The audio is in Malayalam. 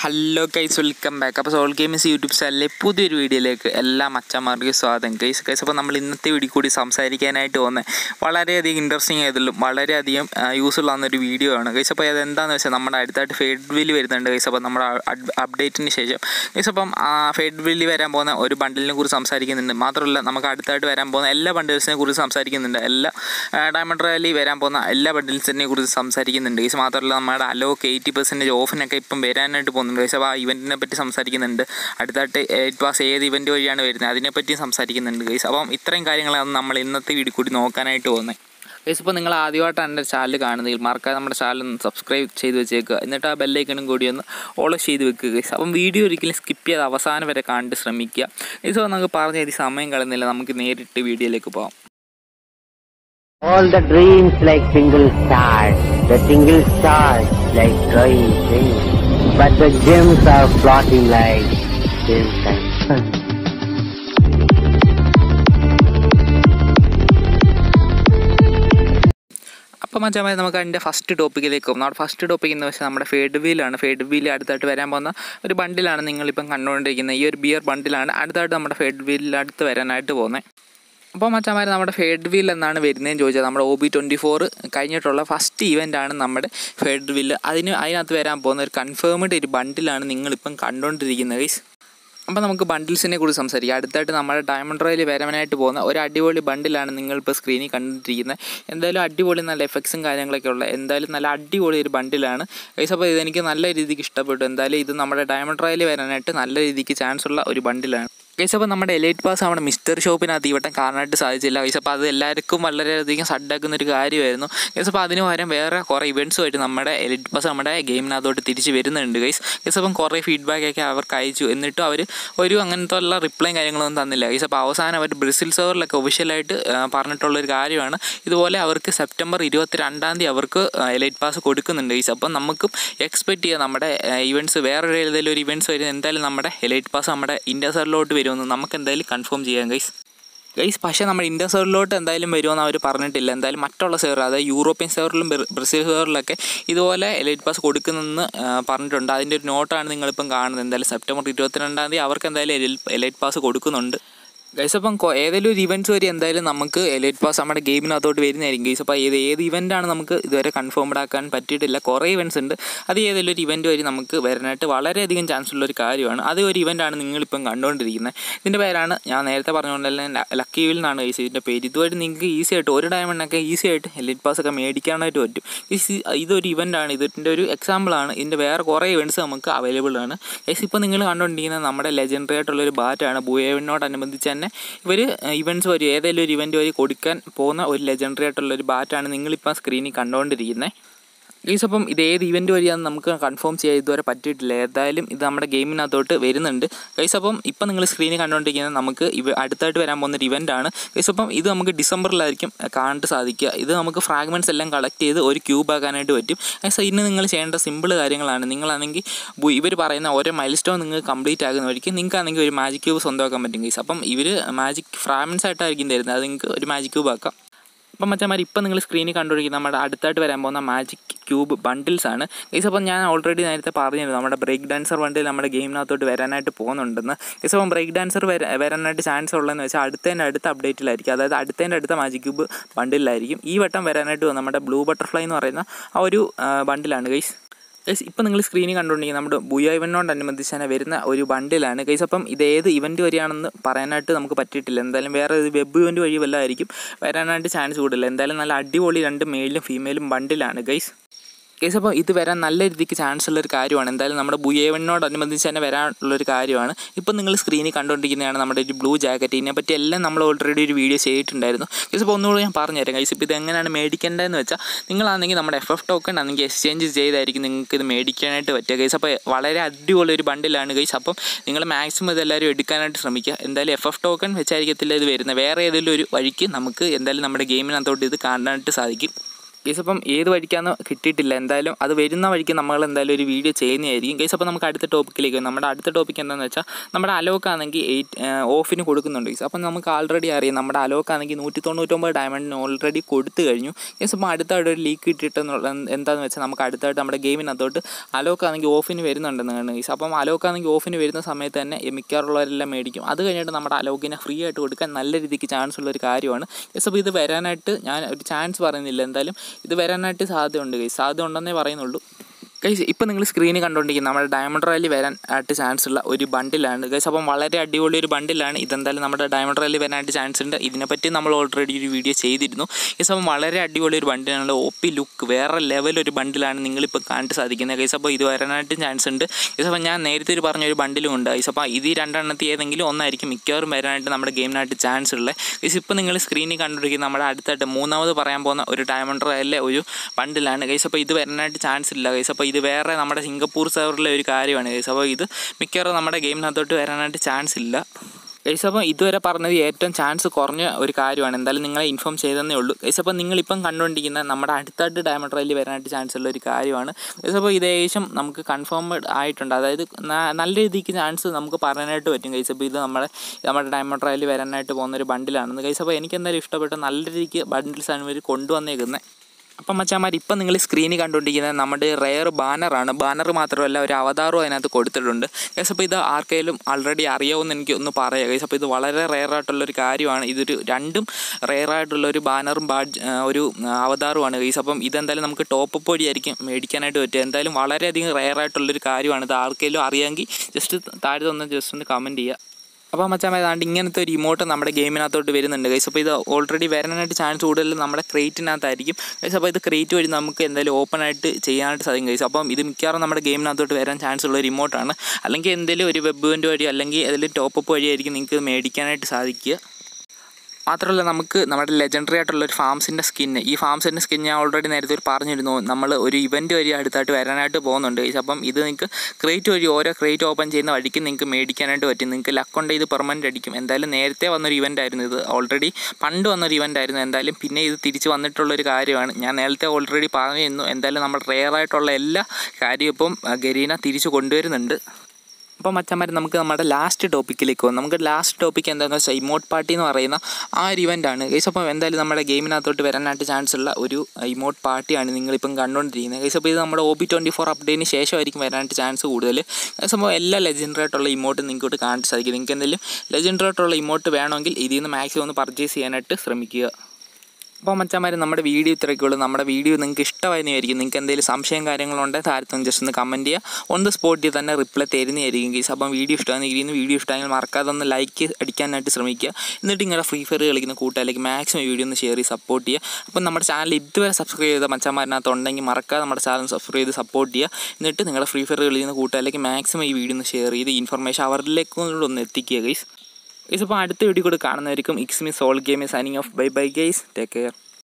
ഹലോ ഗൈസ് വെൽക്കം ബാക്ക് അപ്പോൾ സോൾ ഗെയിംസ് യൂട്യൂബ് ചാനലിലെ പുതിയൊരു വീഡിയോയിലേക്ക് എല്ലാ മച്ചന്മാർക്കും സ്വാഗതം ഗൈസ് ഗൈസ് അപ്പോൾ നമ്മൾ ഇന്നത്തെ വീഡിയോ കൂടി സംസാരിക്കാനായിട്ട് പോകുന്നത് വളരെയധികം ഇൻട്രസ്റ്റിംഗ് ആയതുള്ളൂ വളരെയധികം യൂസ്ഫുൾ ആകുന്നൊരു വീഡിയോ ആണ് ഗൈസ് അപ്പോൾ അതെന്താണെന്ന് വെച്ചാൽ നമ്മുടെ അടുത്തായിട്ട് ഫേഡ് വില്ല് വരുന്നുണ്ട് ഗൈസ് അപ്പോൾ നമ്മുടെ അപ്ഡേറ്റിന് ശേഷം ഗൈസ് അപ്പം ഫേഡ് വില്ല് വരാൻ പോകുന്ന ഒരു ബണ്ടിലിനെ കുറിച്ച് സംസാരിക്കുന്നുണ്ട് മാത്രമല്ല നമുക്ക് അടുത്തായിട്ട് വരാൻ പോകുന്ന എല്ലാ ബണ്ടിൽസിനെ കുറിച്ച് സംസാരിക്കുന്നുണ്ട് എല്ലാ ഡയമണ്ട് റാലി വരാൻ പോകുന്ന എല്ലാ ബണ്ടിൽസിനെ കുറിച്ച് സംസാരിക്കുന്നുണ്ട് ഗൈസ് മാത്രമല്ല നമ്മുടെ അലോക്ക് എയ്റ്റി പെർസെൻറ്റേജ് ഓഫിനൊക്കെ ഇപ്പം വരാനായിട്ട് പോകുന്നുണ്ട് ഗൈസ് അപ്പോൾ ആ ഇവൻറ്റിനെ പറ്റി സംസാരിക്കുന്നുണ്ട് അടുത്തായിട്ട് എയ്റ്റ് പാസ് ഏത് ഇവൻറ്റ് വഴിയാണ് വരുന്നത് അതിനെപ്പറ്റി സംസാരിക്കുന്നുണ്ട് ഗൈസ് അപ്പം ഇത്രയും കാര്യങ്ങളാണ് നമ്മൾ ഇന്നത്തെ വീഡിയോ കൂടി നോക്കാനായിട്ട് പോകുന്നത് ഗൈസ് ഇപ്പോൾ നിങ്ങൾ ആദ്യമായിട്ടാണ് എൻ്റെ ചാനൽ കാണുന്നതെങ്കിൽ മറക്കാതെ നമ്മുടെ ചാനൽ ഒന്ന് സബ്സ്ക്രൈബ് ചെയ്ത് വെച്ചേക്കുക എന്നിട്ട് ആ ബെല്ലൈക്കണും കൂടി ഒന്ന് ഓളോ ചെയ്ത് വെക്കുക ഗൈസ് അപ്പം വീഡിയോ ഒരിക്കലും സ്കിപ്പ് ചെയ്ത് അവസാനം വരെ കണ്ട് ശ്രമിക്കുക ഗൈസ് അപ്പോൾ നമുക്ക് പറഞ്ഞ ഈ സമയം കളയുന്നില്ല നമുക്ക് നേരിട്ട് വീഡിയോയിലേക്ക് പോകാം All the dreams like single stars, the single stars like glowing things, but the gems are floating like gems and sun. അപ്പോൾ മച്ചാമായി നമുക്ക് അതിൻ്റെ ഫസ്റ്റ് ടോപ്പിക്കിലേക്ക് പോകും നമ്മുടെ ഫസ്റ്റ് ടോപ്പിക് എന്ന് വെച്ചാൽ നമ്മുടെ ഫേഡ് വീലാണ് ഫേഡ് വീൽ അടുത്തായിട്ട് വരാൻ പോകുന്ന ഒരു ബണ്ടിലാണ് നിങ്ങളിപ്പം കണ്ടുകൊണ്ടിരിക്കുന്നത് ഈ ഒരു ബിയർ ബണ്ടിലാണ് അടുത്തായിട്ട് നമ്മുടെ ഫേഡ് വീലിൽ അടുത്ത് വരാനായിട്ട് പോകുന്നത് അപ്പോൾ മച്ചാമാർ നമ്മുടെ ഫേഡ് വീൽ എന്നാണ് വരുന്നതെന്ന് ചോദിച്ചാൽ നമ്മുടെ ഒ ബി ട്വൻറ്റി ഫോർ കഴിഞ്ഞിട്ടുള്ള ഫസ്റ്റ് ഇവൻ്റ് ആണ് നമ്മുടെ ഫേഡ് വീൽ അതിന് അതിനകത്ത് വരാൻ പോകുന്ന ഒരു കൺഫേംഡ് ഒരു ബണ്ടിലാണ് നിങ്ങളിപ്പം കണ്ടുകൊണ്ടിരിക്കുന്നത് ഗൈസ് അപ്പോൾ നമുക്ക് ബണ്ടിൽസിനെ കുറിച്ച് സംസാരിക്കാം അടുത്തായിട്ട് നമ്മുടെ ഡയമണ്ട് റോയിൽ വരാനായിട്ട് പോകുന്ന ഒരു അടിപൊളി ബണ്ടിലാണ് നിങ്ങളിപ്പോൾ സ്ക്രീനിൽ കണ്ടിരിക്കുന്നത് എന്തായാലും അടിപൊളി നല്ല എഫക്ട്സും കാര്യങ്ങളൊക്കെ ഉള്ള എന്തായാലും നല്ല അടിപൊളി ഒരു ബണ്ടിലാണ് ഗൈസ് അപ്പോൾ ഇതെനിക്ക് നല്ല രീതിക്ക് ഇഷ്ടപ്പെട്ടു എന്തായാലും ഇത് നമ്മുടെ ഡയമണ്ട് റോയിൽ വരാനായിട്ട് നല്ല രീതിക്ക് ചാൻസ് ഉള്ള ഒരു ബണ്ടിലാണ് ഗൈസ് അപ്പോൾ നമ്മുടെ എലൈറ്റ് പാസ് നമ്മുടെ മിസ്റ്റർ ഷോപ്പിനകത്ത് ഈ വട്ടം കാണാനായിട്ട് സാധിച്ചില്ല ഗൈസ് അപ്പോൾ അത് എല്ലാവർക്കും വളരെയധികം സഡാക്കുന്ന ഒരു കാര്യമായിരുന്നു ഗൈസ് അപ്പോൾ അതിന് പകരം വേറെ കുറേ ഇവൻറ്റ്സുമായിട്ട് നമ്മുടെ എലൈറ്റ് പാസ് നമ്മുടെ ഗെയിമിനകത്തോട്ട് തിരിച്ച് വരുന്നുണ്ട് ഗൈസ് ഗൈസ് അപ്പം കുറേ ഫീഡ്ബാക്കൊക്കെ അവർക്ക് അയച്ചു എന്നിട്ടും അവർ ഒരു അങ്ങനത്തെ ഉള്ള റിപ്ലൈയും കാര്യങ്ങളൊന്നും തന്നില്ല ഗൈസ് അപ്പോൾ അവസാനം അവർ ബ്രസീൽ സെവറിലൊക്കെ ഒഫീഷ്യലായിട്ട് പറഞ്ഞിട്ടുള്ളൊരു കാര്യമാണ് ഇതുപോലെ അവർക്ക് സെപ്റ്റംബർ ഇരുപത്തി രണ്ടാം തീയതി അവർക്ക് എലൈറ്റ് പാസ് കൊടുക്കുന്നുണ്ട് ഗൈസ് അപ്പം നമുക്കും എക്സ്പെക്റ്റ് ചെയ്യാം നമ്മുടെ ഇവൻറ്റ്സ് വേറൊരു ഏതെങ്കിലും ഒരു ഇവൻറ്റ്സ് വരുന്നത് എന്തായാലും നമ്മുടെ എലൈറ്റ് പാസ് നമ്മുടെ ഇന്ത്യ സെറിലോട്ട് വരുമെന്ന് നമുക്ക് എന്തായാലും കൺഫേം ചെയ്യാം ഗൈസ് ഗൈസ് പക്ഷേ നമ്മുടെ ഇന്ത്യ സെവറിലോട്ട് എന്തായാലും വരുമെന്ന് അവർ പറഞ്ഞിട്ടില്ല എന്തായാലും മറ്റുള്ള സെവർ അതായത് യൂറോപ്യൻ സെവറിലും ബ്രസീൽ സെവറിലൊക്കെ ഇതുപോലെ എലൈറ്റ് പാസ് കൊടുക്കുന്നെന്ന് പറഞ്ഞിട്ടുണ്ട് അതിൻ്റെ ഒരു നോട്ടാണ് നിങ്ങളിപ്പം കാണുന്നത് എന്തായാലും സെപ്റ്റംബർ ഇരുപത്തിരണ്ടാം തീയതി അവർക്ക് എന്തായാലും എലൈറ്റ് പാസ് കൊടുക്കുന്നുണ്ട് ഗൈസ് അപ്പം ഏതെങ്കിലും ഒരു ഇവൻറ്റ്സ് വരെ എന്തായാലും നമുക്ക് എലൈറ്റ് പാസ് നമ്മുടെ ഗെയിമിനകത്തോട്ട് വരുന്നതായിരിക്കും ഗൈസ് അപ്പോൾ ഏത് ഏത് ഇവൻ്റാണ് നമുക്ക് ഇതുവരെ കൺഫേംഡ് ആക്കാൻ പറ്റിയിട്ടില്ല കുറേ ഇവൻറ്റ്സ് ഉണ്ട് അത് ഏതെങ്കിലും ഒരു ഇവൻറ്റ് വരെ നമുക്ക് വരാനായിട്ട് വളരെയധികം ചാൻസ് ഉള്ള ഒരു കാര്യമാണ് അത് ഒരു ഇവൻ്റാണ് നിങ്ങളിപ്പം കണ്ടുകൊണ്ടിരിക്കുന്നത് ഇതിൻ്റെ പേരാണ് ഞാൻ നേരത്തെ പറഞ്ഞുകൊണ്ടല്ലേ ലക്കി വിൽ എന്നാണ് ഗൈസ് ഇതിൻ്റെ പേര് ഇതുവരെ നിങ്ങൾക്ക് ഈസി ആയിട്ട് ഒരു ഡയമണ്ടൊക്കെ ഈസി ആയിട്ട് എലൈറ്റ് പാസ് ഒക്കെ മേടിക്കാനായിട്ട് പറ്റും ഇതൊരു ഇവൻ്റാണ് ഇതിൻ്റെ ഒരു എക്സാമ്പിളാണ് ഇതിൻ്റെ വേറെ കുറേ ഇവൻറ്റ്സ് നമുക്ക് അവൈലബിൾ ആണ് ഗൈസ് ഇപ്പോൾ നിങ്ങൾ കണ്ടുകൊണ്ടിരിക്കുന്നത് നമ്മുടെ ലെജൻഡറി ആയിട്ടുള്ളൊരു ബാറ്റാണ് ബുയേവിനോടനുബന്ധിച്ച് തന്നെ ഇവർ ഇവൻറ്റ്സ് വരും ഏതെങ്കിലും ഒരു ഇവൻറ്റ് വഴി കൊടുക്കാൻ പോകുന്ന ഒരു ലെജൻഡറി ആയിട്ടുള്ള ഒരു ബാറ്റാണ് നിങ്ങളിപ്പോൾ സ്ക്രീനിൽ കണ്ടുകൊണ്ടിരിക്കുന്നത് ഗീസ് അപ്പം ഇത് ഏത് ഇവൻറ്റ് വഴിയാണെന്ന് നമുക്ക് കൺഫേം ചെയ്യാൻ ഇതുവരെ പറ്റിയിട്ടില്ല ഏതായാലും ഇത് നമ്മുടെ ഗെയിമിനകത്തോട്ട് വരുന്നുണ്ട് ഗൈസ് അപ്പം ഇപ്പം നിങ്ങൾ സ്ക്രീനിൽ കണ്ടുകൊണ്ടിരിക്കുന്നത് നമുക്ക് ഇവ അടുത്തായിട്ട് വരാൻ പോകുന്ന ഒരു ഇവൻ്റ് ആണ് ഗൈസ് അപ്പം ഇത് നമുക്ക് ഡിസംബറിലായിരിക്കും കാണാൻ സാധിക്കുക ഇത് നമുക്ക് ഫ്രാഗ്മെൻറ്റ്സ് എല്ലാം കളക്ട് ചെയ്ത് ഒരു ക്യൂബ് ആക്കാനായിട്ട് പറ്റും ഗൈസ് ഇന്ന് നിങ്ങൾ ചെയ്യേണ്ട സിമ്പിൾ കാര്യങ്ങളാണ് നിങ്ങളാണെങ്കിൽ ഇവർ പറയുന്ന ഓരോ മൈൽ സ്റ്റോൺ നിങ്ങൾക്ക് കംപ്ലീറ്റ് ആകുന്ന വഴിക്ക് നിങ്ങൾക്കാണെങ്കിൽ ഒരു മാജിക് ക്യൂബ് സ്വന്തമാക്കാൻ പറ്റും ഗൈസ് അപ്പം ഇവർ മാജിക് ഫ്രാഗ്മെൻറ്റ്സ് ആയിട്ടായിരിക്കും തരുന്നത് അത് നിങ്ങൾക്ക് ഒരു മാജിക് ക്യൂബ് ആക്കാം അപ്പം മറ്റന്മാർ ഇപ്പം നിങ്ങൾ സ്ക്രീനിൽ കണ്ടുപിടിക്കുന്ന നമ്മുടെ അടുത്തായിട്ട് വരാൻ പോകുന്ന മാജിക് ക്യൂബ് ബണ്ടിൽസ് ആണ് ഗൈസ് അപ്പം ഞാൻ ഓൾറെഡി നേരത്തെ പറഞ്ഞിരുന്നു നമ്മുടെ ബ്രേക്ക് ഡാൻസർ ബണ്ടിൽ നമ്മുടെ ഗെയിമിനകത്തോട്ട് വരാനായിട്ട് പോകുന്നുണ്ടെന്ന് ഗൈസ് അപ്പം ബ്രേക്ക് ഡാൻസർ വരാനായിട്ട് ചാൻസ് ഉള്ളതെന്ന് വെച്ചാൽ അടുത്തതിൻ്റെ അടുത്ത അപ്ഡേറ്റിലായിരിക്കും അതായത് അടുത്തതിൻ്റെ അടുത്ത മാജിക് ക്യൂബ് ബണ്ടിലായിരിക്കും ഈ വട്ടം വരാനായിട്ട് നമ്മുടെ ബ്ലൂ ബട്ടർഫ്ലൈ എന്ന് പറയുന്ന ആ ഒരു ബണ്ടിലാണ് ഗൈസ് ഗൈസ് ഇപ്പം നിങ്ങൾ സ്ക്രീനിൽ കണ്ടുകൊണ്ടിരിക്കുന്നത് നമ്മുടെ ബുയ ഇവൻറ്റിനോടനുബന്ധിച്ച് തന്നെ വരുന്ന ഒരു ബണ്ടിലാണ് ഗൈസ് അപ്പം ഇത് ഏത് ഇവൻറ്റ് വഴിയാണെന്ന് പറയാനായിട്ട് നമുക്ക് പറ്റിയിട്ടില്ല എന്തായാലും വേറെ ഒരു വെബ് ഇവൻറ്റ് വഴി വല്ലതായിരിക്കും വരാനായിട്ട് ചാൻസ് കൂടുതലില്ല എന്തായാലും നല്ല അടിപൊളി രണ്ട് മെയിലും ഫീമെയിലും ബണ്ടിലാണ് ഗൈസ് കേസ് അപ്പോൾ ഇത് വരാൻ നല്ല രീതിക്ക് ചാൻസ് ഉള്ളൊരു കാര്യമാണ് എന്തായാലും നമ്മുടെ ബുയേവനോടനുബന്ധിച്ച് തന്നെ വരാനുള്ളൊരു കാര്യമാണ് ഇപ്പം നിങ്ങൾ സ്ക്രീനിൽ കണ്ടുകൊണ്ടിരിക്കുന്നതാണ് നമ്മുടെ ഒരു ബ്ലൂ ജാക്കറ്റ് ഇതിനെപ്പറ്റി എല്ലാം നമ്മൾ ഓൾറെഡി ഒരു വീഡിയോ ചെയ്തിട്ടുണ്ടായിരുന്നു കേസ് അപ്പോൾ ഒന്നുകൂടി ഞാൻ പറഞ്ഞുതരാം കൈസ് ഇപ്പോൾ ഇത് എങ്ങനെയാണ് മേടിക്കേണ്ടതെന്ന് വെച്ചാൽ നിങ്ങളാണെങ്കിൽ നമ്മുടെ എഫ് എഫ് ടോക്കൺ ആണെങ്കിൽ എക്സ്ചേഞ്ച് ചെയ്തായിരിക്കും നിങ്ങൾക്ക് ഇത് മേടിക്കാനായിട്ട് പറ്റുക കൈസ് അപ്പോൾ വളരെ അടിപൊളി ഒരു ബണ്ടിലാണ് കൈസ് അപ്പം നിങ്ങൾ മാക്സിമം ഇതെല്ലാവരും എടുക്കാനായിട്ട് ശ്രമിക്കുക എന്തായാലും എഫ് എഫ് ടോക്കൺ വെച്ചായിരിക്കത്തില്ല ഇത് വരുന്നത് വേറെ ഏതെങ്കിലും ഒരു വഴിക്ക് നമുക്ക് എന്തായാലും നമ്മുടെ ഗെയിമിനകത്തോട്ട് ഇത് കാണാനായിട്ട് സാധിക്കും ഗൈസ് അപ്പം ഏത് വഴിക്കാന്ന് കിട്ടിയിട്ടില്ല എന്തായാലും അത് വരുന്ന വഴിക്ക് നമ്മൾ എന്തായാലും ഒരു വീഡിയോ ചെയ്യുന്നതായിരിക്കും ഗൈസ് അപ്പോൾ നമുക്ക് അടുത്ത ടോപ്പിക്കിലേക്ക് വരാം. നമ്മുടെ അടുത്ത ടോപ്പിക് എന്താണെന്ന് വെച്ചാൽ നമ്മുടെ അലോക്കാണെങ്കിൽ എയ്റ്റ് ഓഫിന് കൊടുക്കുന്നുണ്ട് ഗൈസ് അപ്പം നമുക്ക് ആൾറെഡി അറിയാം നമ്മുടെ അലോക്കാണെങ്കിൽ നൂറ്റി തൊണ്ണൂറ്റൊമ്പത് ഡയമണ്ടിന് ഓൾറെഡി കൊടുത്തു കഴിഞ്ഞു ഗൈസ് അപ്പോൾ അടുത്തായിട്ട് ഒരു ലീക്ക് കിട്ടിയിട്ടെന്നുള്ള എന്താണെന്ന് വെച്ചാൽ നമുക്ക് അടുത്തായിട്ട് നമ്മുടെ ഗെയിമിനകത്തോട്ട് അലോക്കാണെങ്കിൽ ഓഫിന് വരുന്നുണ്ടെന്ന് കാണുന്നു ഗൈസ് അപ്പം അലോക്കാണെങ്കിൽ ഓഫിന് വരുന്ന സമയത്ത് തന്നെ മിക്കവാറുള്ളവരെല്ലാം മേടിക്കും അത് കഴിഞ്ഞിട്ട് നമ്മുടെ അലോക്കിനെ ഫ്രീ ആയിട്ട് കൊടുക്കാൻ നല്ല രീതിക്ക് ചാൻസ് ഉള്ള ഒരു കാര്യമാണ് ഗൈസ് അപ്പോൾ ഇത് വരാനായിട്ട് ഞാൻ ഒരു ചാൻസ് പറയുന്നില്ല എന്തായാലും ഇത് വരാനായിട്ട് സാധ്യതയുണ്ട് ഗൈസ് സാധ്യത ഉണ്ടെന്നേ പറയുന്നുള്ളൂ ഗൈസ് ഇപ്പം നിങ്ങൾ സ്ക്രീനിൽ കണ്ടുകൊണ്ടിരിക്കുന്ന നമ്മുടെ ഡയമണ്ട് റാലി വരാൻ ആയിട്ട് ചാൻസ് ഉള്ള ഒരു ബണ്ടിലാണ് ഗൈസ് അപ്പം വളരെ അടിപൊളി ഒരു ബണ്ടിലാണ് ഇതെന്തായാലും നമ്മുടെ ഡയമണ്ട് റാലി വരാനായിട്ട് ചാൻസ് ഉണ്ട് ഇതിനെപ്പറ്റി നമ്മൾ ഓൾറെഡി ഒരു വീഡിയോ ചെയ്തിരുന്നു ഗൈസ് അപ്പം വളരെ അടിപൊളി ഒരു ബണ്ടിലാണ് ഒ പി ലുക്ക് വേറെ ലെവൽ ഒരു ബണ്ടിലാണ് നിങ്ങളിപ്പോൾ കാണാൻ സാധിക്കുന്നത് ഗൈസ് അപ്പോൾ ഇത് വരാനായിട്ട് ചാൻസ് ഉണ്ട് ഗൈസ് അപ്പം ഞാൻ നേരത്തെ ഒരു പറഞ്ഞ ഒരു ബണ്ടിലും ഉണ്ട് ഗൈസ് അപ്പോൾ ഇത് ഈ രണ്ടെണ്ണത്തിൽ ഏതെങ്കിലും ഒന്നായിരിക്കും മിക്കവാറും വരാനായിട്ട് നമ്മുടെ ഗെയിമിനായിട്ട് ചാൻസ് ഉള്ളത് ഗൈസ് ഇപ്പോൾ നിങ്ങൾ സ്ക്രീനിൽ കണ്ടുപിടിക്കുന്ന നമ്മുടെ അടുത്തായിട്ട് മൂന്നാമത് പറയാൻ പോകുന്ന ഒരു ഡയമണ്ട് റയലിലെ ഒരു ബണ്ടിലാണ് ഗൈസ് അപ്പോൾ ഇത് വരാനായിട്ട് ചാൻസ് ഇല്ല ഗൈസ് അപ്പോൾ ഇത് വേറെ നമ്മുടെ സിംഗപ്പൂർ സെർവറിലെ ഒരു കാര്യമാണ് ഗൈസ് അപ്പോൾ ഇത് മിക്കവാറും നമ്മുടെ ഗെയിമിനകത്തോട്ട് വരാനായിട്ട് ചാൻസ് ഇല്ല ഗൈസ് അപ്പോൾ ഇതുവരെ പറഞ്ഞത് ഏറ്റവും ചാൻസ് കുറഞ്ഞ ഒരു കാര്യമാണ് എന്തായാലും നിങ്ങളെ ഇൻഫോം ചെയ്തതേ ഉള്ളൂ ഗൈസ് അപ്പോൾ നിങ്ങളിപ്പം കണ്ടുകൊണ്ടിരിക്കുന്ന നമ്മുടെ അടുത്തായിട്ട് ഡയമണ്ട് റൈലിൽ വരാനായിട്ട് ചാൻസ് ഉള്ള ഒരു കാര്യമാണ് ഗൈസ് അപ്പോൾ ഇത് ഏകദേശം നമുക്ക് കൺഫേംഡ് ആയിട്ടുണ്ട് അതായത് ന- നല്ല രീതിക്ക് ചാൻസ് നമുക്ക് പറയാനായിട്ട് പറ്റും ഗൈസ് അപ്പോൾ ഇത് നമ്മുടെ നമ്മുടെ ഡയമണ്ട് റൈലിൽ വരാനായിട്ട് പോകുന്ന ഒരു ബണ്ടിലാണെന്ന് ഗൈസ് അപ്പോൾ എനിക്ക് എന്തായാലും ഇഷ്ടപ്പെട്ട നല്ല രീതിക്ക് ബണ്ടിൽസാണ് ഇവർ കൊണ്ടുവന്നേക്കുന്നത് അപ്പം മച്ചാമാർ ഇപ്പം നിങ്ങൾ സ്ക്രീനിൽ കണ്ടുകൊണ്ടിരിക്കുന്നത് നമ്മുടെ റെയർ ബാനറാണ് ബാനർ മാത്രമല്ല ഒരു അവതാറും അതിനകത്ത് കൊടുത്തിട്ടുണ്ട് ഗൈസ് അപ്പോൾ ഇത് ആർക്കെങ്കിലും ആൾറെഡി അറിയാമെന്ന് എനിക്ക് ഒന്ന് പറയാം ഗൈസ് അപ്പോൾ ഇത് വളരെ റെയർ ആയിട്ടുള്ളൊരു കാര്യമാണ് ഇതൊരു രണ്ടും റെയർ ആയിട്ടുള്ള ഒരു ബാനറും ബാഡ്ജ് ഒരു അവതാറുമാണ് ഗൈസ് അപ്പം ഇതെന്തായാലും നമുക്ക് ടോപ്പ് അപ്പ് വഴിയായിരിക്കും മേടിക്കാനായിട്ട് പറ്റുക എന്തായാലും വളരെയധികം റെയർ ആയിട്ടുള്ളൊരു കാര്യമാണ് ഇത് ആർക്കെങ്കിലും അറിയാമെങ്കിൽ ജസ്റ്റ് താഴെ ഒന്ന് ജസ്റ്റ് ഒന്ന് കമൻറ്റ് ചെയ്യുക അപ്പോൾ മച്ചാൻ ഏതാണ്ട് ഇങ്ങനത്തെ ഒരു ഇമോട്ട് നമ്മുടെ ഗെയിമിനകത്തോട്ട് വരുന്നുണ്ട് ഗൈസ് അപ്പോൾ ഇത് ഓൾറെഡി വരാനായിട്ട് ചാൻസ് കൂടുതൽ നമ്മുടെ ക്രേറ്റിനകത്തായിരിക്കും ഗൈസ് അപ്പോൾ ഇത് ക്രേറ്റ് വഴി നമുക്ക് എന്തായാലും ഓപ്പൺ ആയിട്ട് ചെയ്യാനായിട്ട് സാധിക്കും ഗൈസ് അപ്പം ഇത് മിക്കവാറും നമ്മുടെ ഗെയിമിനകത്തോട്ട് വരാൻ ചാൻസ് ഉള്ള ഒരു ഇമോട്ടാണ് അല്ലെങ്കിൽ എന്തെങ്കിലും ഒരു വെബ് ഇവൻ്റ് വഴി അല്ലെങ്കിൽ ഏതെങ്കിലും ടോപ്പ് അപ്പ് വഴിയായിരിക്കും നിങ്ങൾക്ക് മേടിക്കാനായിട്ട് സാധിക്കുക മാത്രമല്ല നമുക്ക് നമ്മുടെ ലെജൻഡറി ആയിട്ടുള്ള ഒരു ഫാംസിൻ്റെ സ്കിന്ന് ഈ ഫാംസിൻ്റെ സ്കിൻ ഞാൻ ഓൾറെഡി നേരത്തെ ഒരു പറഞ്ഞിരുന്നു നമ്മൾ ഒരു ഇവൻറ്റ് വഴി അടുത്തായിട്ട് വരാനായിട്ട് പോകുന്നുണ്ട് Guys, അപ്പം ഇത് നിങ്ങൾക്ക് ക്രേറ്റ് വഴി ഓരോ ക്രേറ്റ് ഓപ്പൺ ചെയ്യുന്ന വഴിക്ക് നിങ്ങൾക്ക് മേടിക്കാനായിട്ട് പറ്റും നിങ്ങൾക്ക് ലക്കുണ്ട് ഇത് പെർമനൻ്റ് അടിക്കും എന്തായാലും നേരത്തെ വന്നൊരു ഇവൻ്റ് ആയിരുന്നു ഇത് ഓൾറെഡി പണ്ട് വന്നൊരു ഇവൻ്റ് ആയിരുന്നു എന്തായാലും പിന്നെ ഇത് തിരിച്ച് വന്നിട്ടുള്ളൊരു കാര്യമാണ് ഞാൻ നേരത്തെ ഓൾറെഡി പറഞ്ഞിരുന്നു എന്തായാലും നമ്മൾ റെയർ ആയിട്ടുള്ള എല്ലാ കാര്യവും ഇപ്പം അഹ്, ഗരീന തിരിച്ച് കൊണ്ടുവരുന്നുണ്ട് അപ്പോൾ മച്ചന്മാർ നമുക്ക് നമ്മുടെ ലാസ്റ്റ് ടോപ്പിക്കിലേക്ക് പോകും നമുക്ക് ലാസ്റ്റ് ടോപ്പിക് എന്താണെന്ന് വെച്ചാൽ ഇമോട്ട് പാർട്ടി എന്ന് പറയുന്ന ആ ഒരു ഇവൻ്റാണ് ഗൈസ് അപ്പോൾ എന്തായാലും നമ്മുടെ ഗെയിമിനകത്തോട്ട് വരാനായിട്ട് ചാൻസ് ഉള്ള ഒരു ഇമോട്ട് പാർട്ടിയാണ് നിങ്ങളിപ്പം കണ്ടുകൊണ്ടിരിക്കുന്നത് ഗൈസ് അപ്പോൾ ഇത് നമ്മുടെ ഒ ബി ട്വൻറ്റി ഫോർ അപ്ഡേറ്റിന് ശേഷമായിരിക്കും വരാനായിട്ട് ചാൻസ് കൂടുതൽ ഗൈസ് അപ്പോൾ എല്ലാ ലെജൻഡറി ആയിട്ടുള്ള ഇമോട്ട് നിങ്ങൾക്ക് കാണാൻ സാധിക്കും നിങ്ങൾക്ക് എന്തെങ്കിലും ലെജൻഡറി ആയിട്ടുള്ള ഇമോട്ട് വേണമെങ്കിൽ ഇതിൽ നിന്ന് മാക്സിമം ഒന്ന് പർച്ചേസ് ചെയ്യാനായിട്ട് ശ്രമിക്കുക അപ്പോൾ മച്ചാമാർ നമ്മുടെ വീഡിയോ ഇത്രയൊക്കെയുള്ളൂ നമ്മുടെ വീഡിയോ നിങ്ങൾക്ക് ഇഷ്ടമായിരുന്നായിരിക്കും നിങ്ങൾക്ക് എന്തെങ്കിലും സംശയം കാര്യങ്ങളുണ്ടെങ്കിൽ താരത്തൊന്ന് ജസ്റ്റ് ഒന്ന് കമൻറ്റ് ചെയ്യുക ഓൺ ദ സ്പോട്ടിൽ തന്നെ റിപ്ലൈ തരുന്നതായിരിക്കും ഗീസ് അപ്പം വീഡിയോ ഇഷ്ടമാണെങ്കിൽ വീഡിയോ ഇഷ്ടമായെങ്കിൽ മറക്കാതെ ഒന്ന് ലൈക്ക് അടിക്കാനായിട്ട് ശ്രമിക്കുക എന്നിട്ട് നിങ്ങളുടെ ഫ്രീ ഫയർ കളിക്കുന്ന കൂട്ടുകാരിലേക്ക് മാക്സിമം വീഡിയോ ഒന്ന് ഷെയർ ചെയ്ത് സപ്പോർട്ട് ചെയ്യുക അപ്പം നമ്മുടെ ചാനൽ ഇതുവരെ സബ്സ്ക്രൈബ് ചെയ്ത മച്ചന്മാരിനകത്ത് ഉണ്ടെങ്കിൽ മറക്കാതെ നമ്മുടെ ചാനൽ സബ്സ്ക്രൈബ് ചെയ്ത് സപ്പോർട്ട് ചെയ്യുക എന്നിട്ട് നിങ്ങളുടെ ഫ്രീ ഫയർ കളിക്കുന്ന കൂട്ടുകാരിലേക്ക് മാക്സിമം ഈ വീഡിയോ ഒന്ന് ഷെയർ ചെയ്ത് ഇൻഫർമേഷൻ അവരിലേക്ക് ഒന്ന് എത്തിക്കുക ഗൈസ് ഗൈസ് അപ്പോൾ അടുത്ത വീഡിയോ കൂടെ കാണുന്നതായിരിക്കും it's me soul game signing off bye bye guys take care